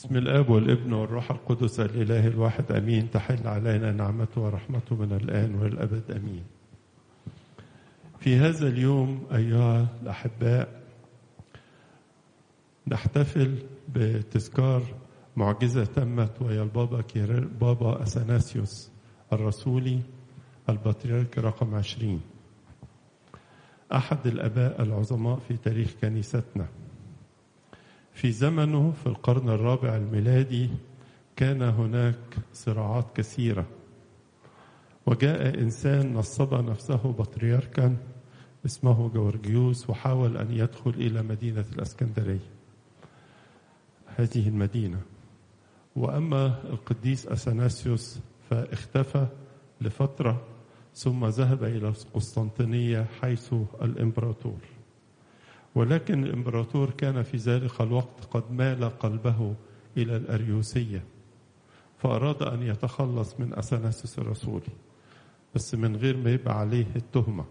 بسم الاب والابن والروح القدس الاله الواحد امين تحل علينا نعمته ورحمته من الان والابد امين. في هذا اليوم ايها الاحباء نحتفل بتذكار معجزه تمت وهي البابا كيرل بابا اثناسيوس الرسولي البطريرك رقم عشرين احد الاباء العظماء في تاريخ كنيستنا. في زمنه في القرن الرابع الميلادي كان هناك صراعات كثيرة وجاء إنسان نصب نفسه بطريركا اسمه جورجيوس وحاول أن يدخل إلى مدينة الأسكندرية هذه المدينة وأما القديس أثناسيوس فاختفى لفترة ثم ذهب إلى القسطنطينية حيث الإمبراطور ولكن الامبراطور كان في ذلك الوقت قد مال قلبه الى الاريوسيه فاراد ان يتخلص من اثناسيوس الرسولي بس من غير ما يبقى عليه التهمه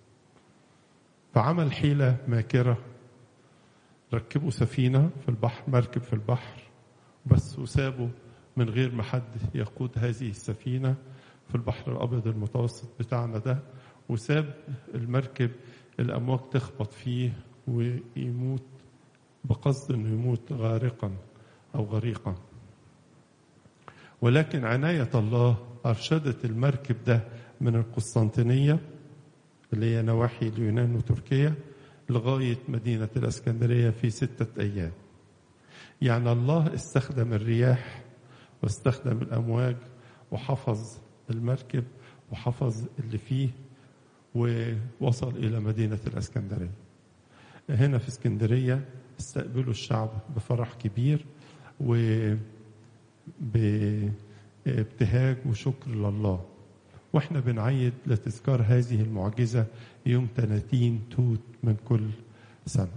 فعمل حيله ماكره ركبوا سفينه في البحر مركب في البحر بس وسابوا من غير ما حد يقود هذه السفينه في البحر الابيض المتوسط بتاعنا ده وساب المركب الامواج تخبط فيه ويموت بقصد انه يموت غارقا او غريقا ولكن عناية الله أرشدت المركب ده من القسطنطينية اللي هي نواحي اليونان وتركيا لغاية مدينة الأسكندرية في ستة أيام يعني الله استخدم الرياح واستخدم الأمواج وحفظ المركب وحفظ اللي فيه ووصل إلى مدينة الأسكندرية هنا في اسكندرية استقبلوا الشعب بفرح كبير وبابتهاج وشكر لله واحنا بنعيد لتذكار هذه المعجزة يوم 30 توت من كل سنة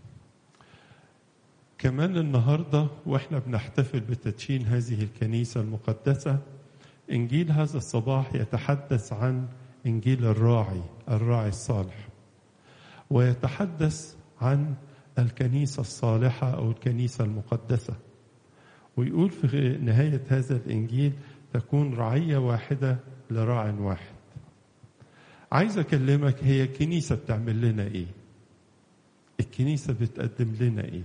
كمان النهاردة واحنا بنحتفل بتدشين هذه الكنيسة المقدسة إنجيل هذا الصباح يتحدث عن إنجيل الراعي الراعي الصالح ويتحدث عن الكنيسة الصالحة أو الكنيسة المقدسة ويقول في نهاية هذا الإنجيل تكون رعية واحدة لراع واحد عايز أكلمك هي الكنيسة بتعمل لنا إيه الكنيسة بتقدم لنا إيه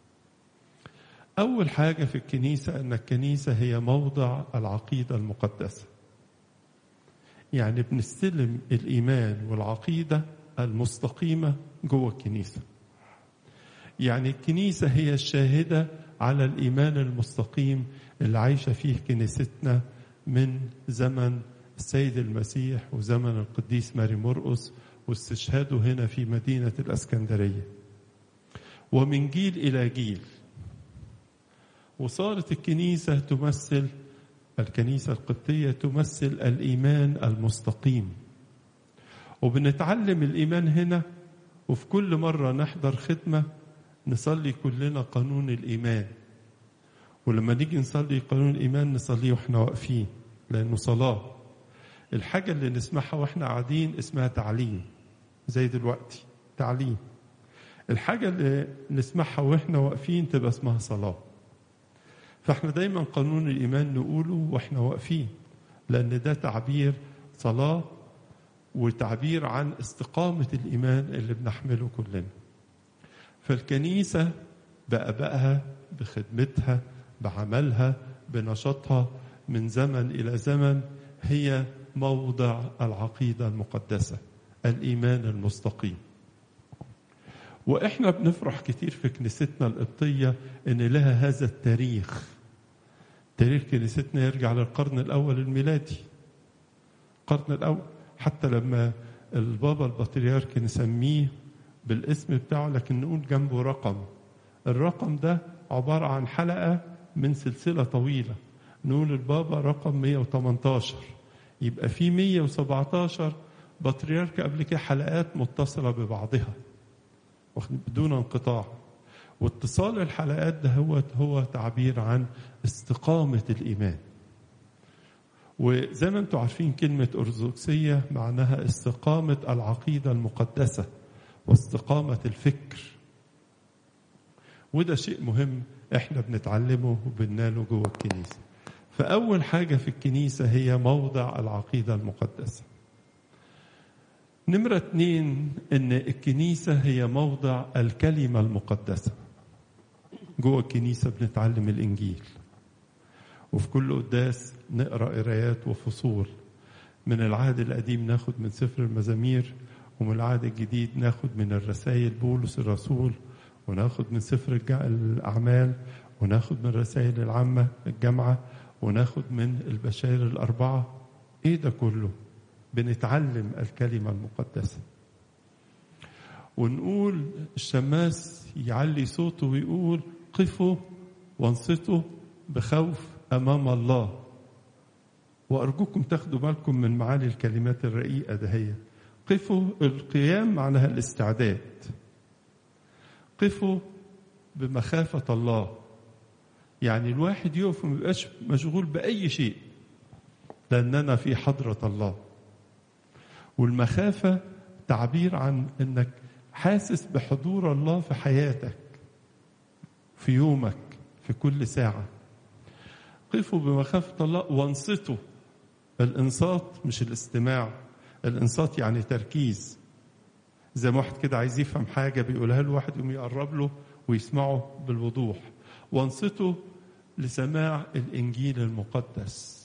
أول حاجة في الكنيسة أن الكنيسة هي موضع العقيدة المقدسة يعني بنستلم الإيمان والعقيدة المستقيمة جوه الكنيسة يعني الكنيسة هي الشاهدة على الإيمان المستقيم اللي عايشة فيه كنيستنا من زمن السيد المسيح وزمن القديس ماري مرقس واستشهاده هنا في مدينة الأسكندرية ومن جيل إلى جيل وصارت الكنيسة تمثل الكنيسة القبطية تمثل الإيمان المستقيم وبنتعلم الإيمان هنا وفي كل مرة نحضر خدمة نصلي كلنا قانون الإيمان ولما نيجي نصلي قانون الإيمان نصليه وإحنا واقفين لأنه صلاة الحاجة اللي نسمعها وإحنا قاعدين اسمها تعليم زي دلوقتي تعليم الحاجة اللي نسمعها وإحنا واقفين تبقى اسمها صلاة فإحنا دايما قانون الإيمان نقوله وإحنا واقفين لأن ده تعبير صلاة وتعبير عن استقامة الإيمان اللي بنحمله كلنا فالكنيسة بأبائها بخدمتها بعملها بنشاطها من زمن إلى زمن هي موضع العقيدة المقدسة الإيمان المستقيم وإحنا بنفرح كتير في كنيستنا القبطية إن لها هذا التاريخ تاريخ كنيستنا يرجع للقرن الأول الميلادي القرن الأول حتى لما البابا البطريرك نسميه بالاسم بتاعه لكن نقول جنبه رقم الرقم ده عبارة عن حلقة من سلسلة طويلة نقول البابا رقم 118 يبقى في 117 بطريرك قبل كده حلقات متصلة ببعضها بدون انقطاع واتصال الحلقات ده هو هو تعبير عن استقامة الإيمان وزي ما انتم عارفين كلمة أرثوذكسية معناها استقامة العقيدة المقدسة واستقامة الفكر وده شيء مهم احنا بنتعلمه وبنناله جوه الكنيسة فأول حاجة في الكنيسة هي موضع العقيدة المقدسة نمرة اتنين ان الكنيسة هي موضع الكلمة المقدسة جوه الكنيسة بنتعلم الإنجيل وفي كل قداس نقرأ قرايات وفصول من العهد القديم ناخد من سفر المزامير ومن العهد الجديد ناخد من الرسائل بولس الرسول وناخد من سفر الجع- الأعمال وناخد من الرسائل العامة الجامعة وناخد من البشائر الأربعة إيه ده كله؟ بنتعلم الكلمة المقدسة ونقول الشماس يعلي صوته ويقول قفوا وانصتوا بخوف أمام الله وأرجوكم تاخدوا بالكم من معاني الكلمات الرقيقة دهية قفوا القيام معناها الاستعداد قفوا بمخافة الله يعني الواحد يقف وما يبقاش مشغول بأي شيء لأننا في حضرة الله والمخافة تعبير عن أنك حاسس بحضور الله في حياتك في يومك في كل ساعة قفوا بمخافة الله وانصتوا الانصات مش الاستماع الانصات يعني تركيز زي ما واحد كده عايز يفهم حاجة بيقولها له واحد يقوم يقرب له ويسمعه بالوضوح وانصتوا لسماع الإنجيل المقدس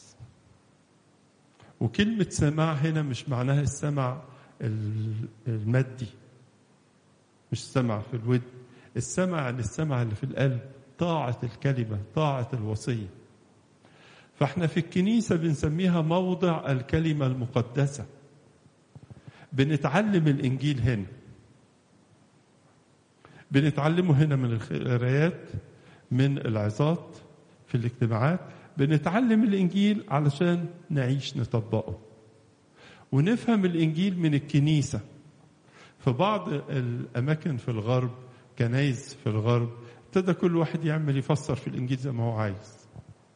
وكلمة سماع هنا مش معناها السمع ال- المادي مش السمع في الود السمع يعني السمع اللي في القلب طاعة الكلمة طاعة الوصية فاحنا في الكنيسة بنسميها موضع الكلمة المقدسة بنتعلم الإنجيل هنا بنتعلمه هنا من القرايات من العظات في الاجتماعات بنتعلم الإنجيل علشان نعيش نطبقه ونفهم الإنجيل من الكنيسة في بعض الأماكن في الغرب كنايس في الغرب ابتدى كل واحد يعمل يفسر في الإنجيل زي ما هو عايز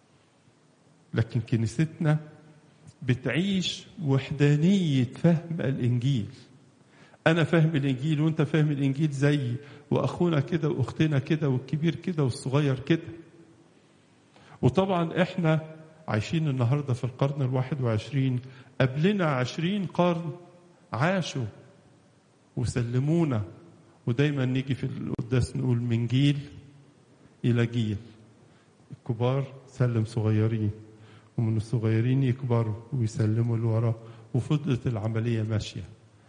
لكن كنيستنا بتعيش وحدانية فهم الإنجيل أنا فاهم الإنجيل وأنت فاهم الإنجيل زيي وأخونا كده وأختنا كده والكبير كده والصغير كده وطبعا إحنا عايشين النهاردة في القرن الواحد وعشرين قبلنا عشرين قرن عاشوا وسلمونا ودايما نيجي في القداس نقول من جيل إلى جيل الكبار سلم صغيرين ومن الصغيرين يكبروا ويسلموا لورا وفضلت العملية ماشية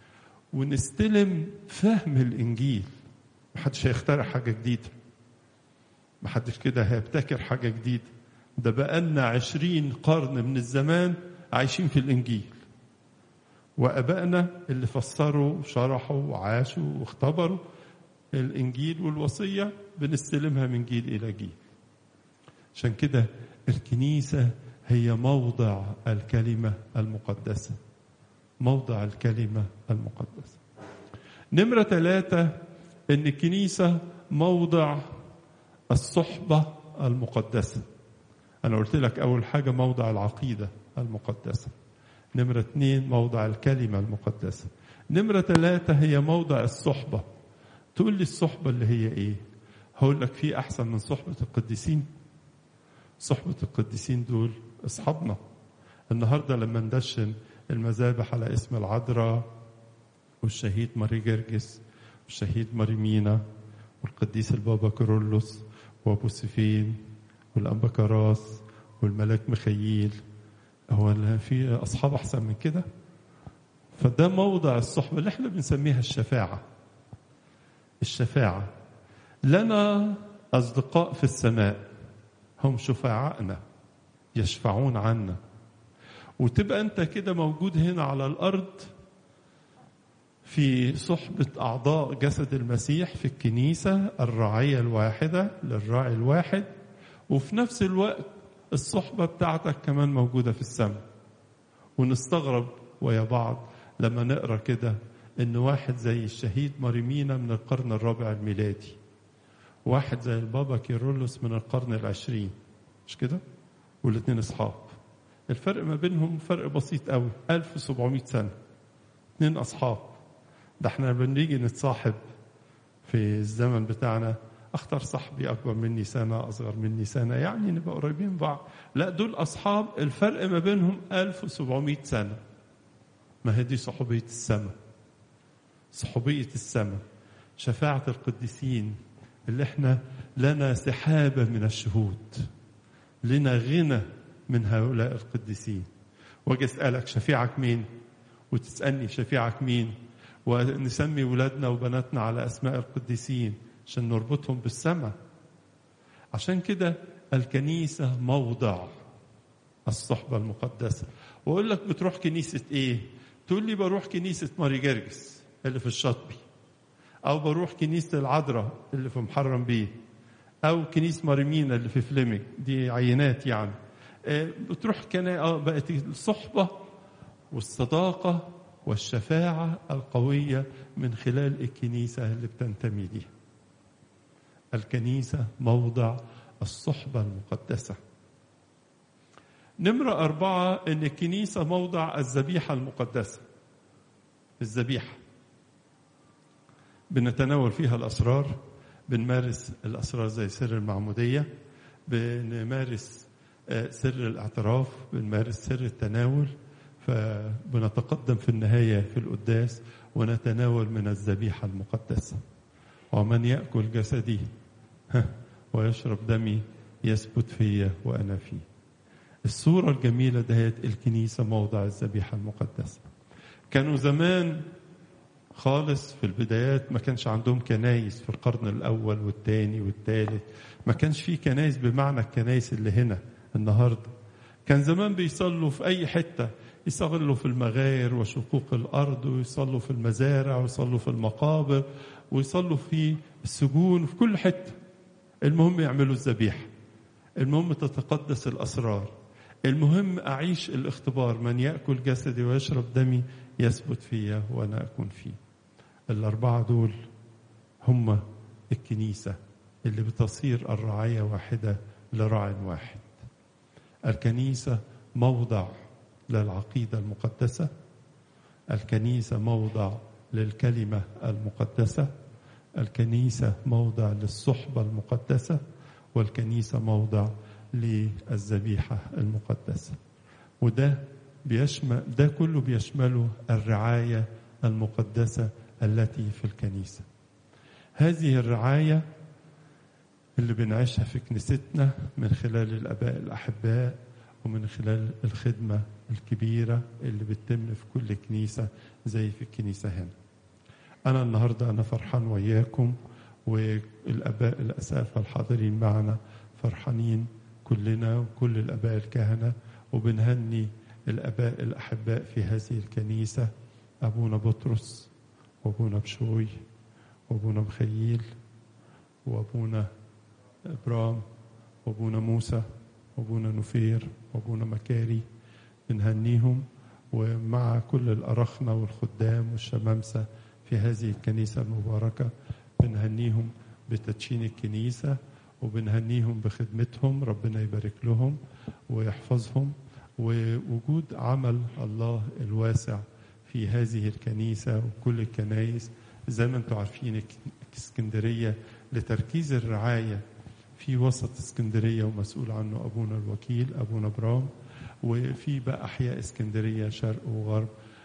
ونستلم فهم الإنجيل محدش هيخترع حاجة جديدة محدش كده هيبتكر حاجة جديدة ده بقالنا عشرين قرن من الزمان عايشين في الإنجيل وأبائنا اللي فسروا وشرحوا وعاشوا واختبروا الإنجيل والوصية بنستلمها من جيل إلى جيل عشان كده الكنيسة هي موضع الكلمة المقدسة موضع الكلمة المقدسة نمرة ثلاثة إن الكنيسة موضع الصحبة المقدسة أنا قلت لك أول حاجة موضع العقيدة المقدسة نمرة اثنين موضع الكلمة المقدسة نمرة ثلاثة هي موضع الصحبة تقول لي الصحبة اللي هي إيه هقول لك في أحسن من صحبة القديسين صحبة القديسين دول أصحابنا النهاردة لما ندشن المذابح على اسم العذراء والشهيد ماري جرجس والشهيد ماري مينا والقديس البابا كيرلس وابو سفين والانبا كراس والملاك مخيل هو في اصحاب احسن من كده فده موضع الصحبه اللي احنا بنسميها الشفاعه الشفاعه لنا اصدقاء في السماء هم شفعاءنا يشفعون عنا وتبقى انت كده موجود هنا على الارض في صحبة أعضاء جسد المسيح في الكنيسة الرعية الواحدة للراعي الواحد وفي نفس الوقت الصحبة بتاعتك كمان موجودة في السماء ونستغرب ويا بعض لما نقرا كده ان واحد زي الشهيد ماريمينا من القرن الرابع الميلادي واحد زي البابا كيرلس من القرن العشرين مش كده والاثنين اصحاب الفرق ما بينهم فرق بسيط قوي 1700 سنة اثنين اصحاب ده احنا بنيجي نتصاحب في الزمن بتاعنا اختار صاحبي اكبر مني سنه اصغر مني سنه يعني نبقى قريبين من بعض لا دول اصحاب الفرق ما بينهم 1700 سنه ما هي دي صحوبيه السماء صحوبيه السماء شفاعه القديسين اللي احنا لنا سحابه من الشهود لنا غنى من هؤلاء القديسين واجي اسالك شفيعك مين وتسالني شفيعك مين ونسمي ولادنا وبناتنا على اسماء القديسين عشان نربطهم بالسماء عشان كده الكنيسه موضع الصحبه المقدسه واقول لك بتروح كنيسه ايه تقول لي بروح كنيسه ماري جرجس اللي في الشاطبي او بروح كنيسه العذراء اللي في محرم بيه او كنيسه ماريمينا اللي في فليمنج دي عينات يعني بتروح كنا اه بقت الصحبه والصداقه والشفاعه القويه من خلال الكنيسه اللي بتنتمي ليها. الكنيسه موضع الصحبه المقدسه. نمره اربعه ان الكنيسه موضع الذبيحه المقدسه. الذبيحه. بنتناول فيها الاسرار بنمارس الاسرار زي سر المعموديه بنمارس سر الاعتراف بنمارس سر التناول فبنتقدم في النهايه في القداس ونتناول من الذبيحه المقدسه ومن ياكل جسدي ويشرب دمي يثبت فيا وانا فيه الصوره الجميله دهيت الكنيسه موضع الذبيحه المقدسه كانوا زمان خالص في البدايات ما كانش عندهم كنايس في القرن الاول والثاني والثالث ما كانش في كنايس بمعنى الكنايس اللي هنا النهارده كان زمان بيصلوا في اي حته يصلوا في المغاير وشقوق الارض ويصلوا في المزارع ويصلوا في المقابر ويصلوا في السجون في كل حته المهم يعملوا الذبيحه المهم تتقدس الاسرار المهم اعيش الاختبار من ياكل جسدي ويشرب دمي يثبت فيا وانا اكون فيه الاربعه دول هم الكنيسه اللي بتصير الرعايه واحده لراع واحد الكنيسه موضع للعقيده المقدسه الكنيسه موضع للكلمه المقدسه الكنيسه موضع للصحبه المقدسه والكنيسه موضع للذبيحه المقدسه وده بيشمل ده كله بيشمله الرعايه المقدسه التي في الكنيسه هذه الرعايه اللي بنعيشها في كنيستنا من خلال الاباء الاحباء ومن خلال الخدمه الكبيره اللي بتتم في كل كنيسه زي في الكنيسه هنا. انا النهارده انا فرحان وياكم والاباء الاسافه الحاضرين معنا فرحانين كلنا وكل الاباء الكهنه وبنهني الاباء الاحباء في هذه الكنيسه ابونا بطرس وابونا بشوي وابونا مخيل وابونا ابرام وابونا موسى وابونا نفير وابونا مكاري بنهنيهم ومع كل الأرخنة والخدام والشمامسة في هذه الكنيسة المباركة بنهنيهم بتدشين الكنيسة وبنهنيهم بخدمتهم ربنا يبارك لهم ويحفظهم ووجود عمل الله الواسع في هذه الكنيسة وكل الكنائس زي ما انتم عارفين اسكندرية لتركيز الرعاية في وسط اسكندرية ومسؤول عنه أبونا الوكيل أبونا برام وفي بقى أحياء اسكندرية شرق وغرب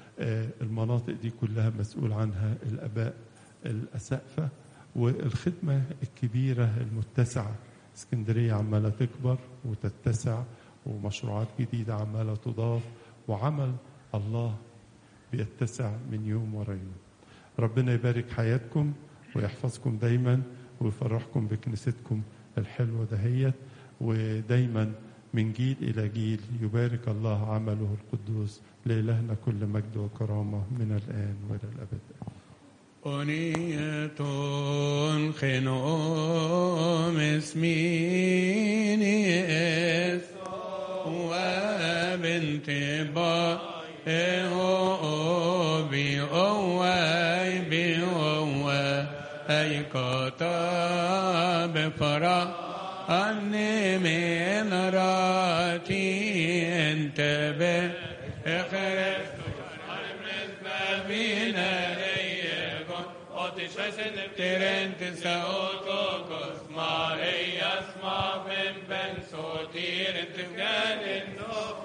المناطق دي كلها مسؤول عنها الآباء الأسقفة والخدمة الكبيرة المتسعة اسكندرية عمالة تكبر وتتسع ومشروعات جديدة عمالة تضاف وعمل الله بيتسع من يوم ورا يوم ربنا يبارك حياتكم ويحفظكم دايما ويفرحكم بكنيستكم الحلوة دهيت ودايما من جيل إلى جيل يبارك الله عمله القدوس لإلهنا كل مجد وكرامة من الآن وإلى الأبد أنية خنوم اسميني اس وبنت با بي أواي بي أواي أي كتاب فرح أني من راتي انتبه اخرج بنا ليكن Terente Saotokos Maria Smavim Ben Sotir Tifganin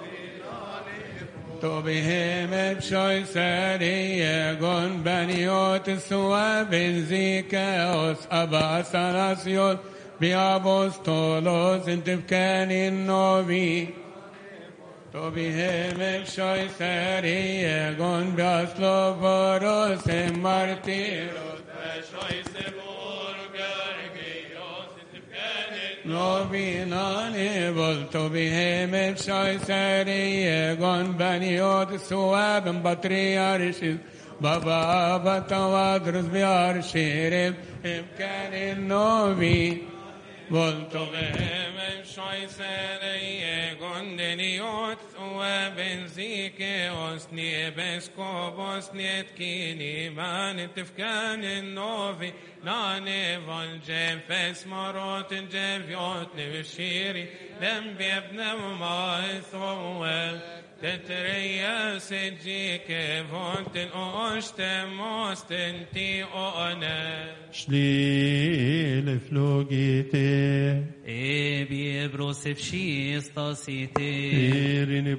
تو بهم بشوي سرية قن بنيوت سوا بنزيكا أبا سلاسيوس بأبوستولوس انت بكان النوبي تو بهم بشوي سرية قن بأسلو بروس مارتيروس بشوي سبور قرقيوس انت بكان نوبيناني بلتو بهم بشوي سرية قن بنيوت سوا بن بطريارشيس بابا أبا توادرس بيار شيرب إمكان النوبي قلت بهم شوي سرية قندنيوت وبنزيك وسني بسكوب وسني تكيني مان تفكان النوفي ناني فالجيم فيس مروت جيف يوتني بشيري لم بيبنى ما يثوى تتريا سجيك فونت الأوشت موست انتي أنا شليل فلوجيتي E bie brosef și stasite. إيريني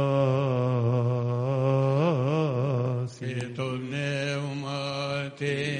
باسي في طول نوماتي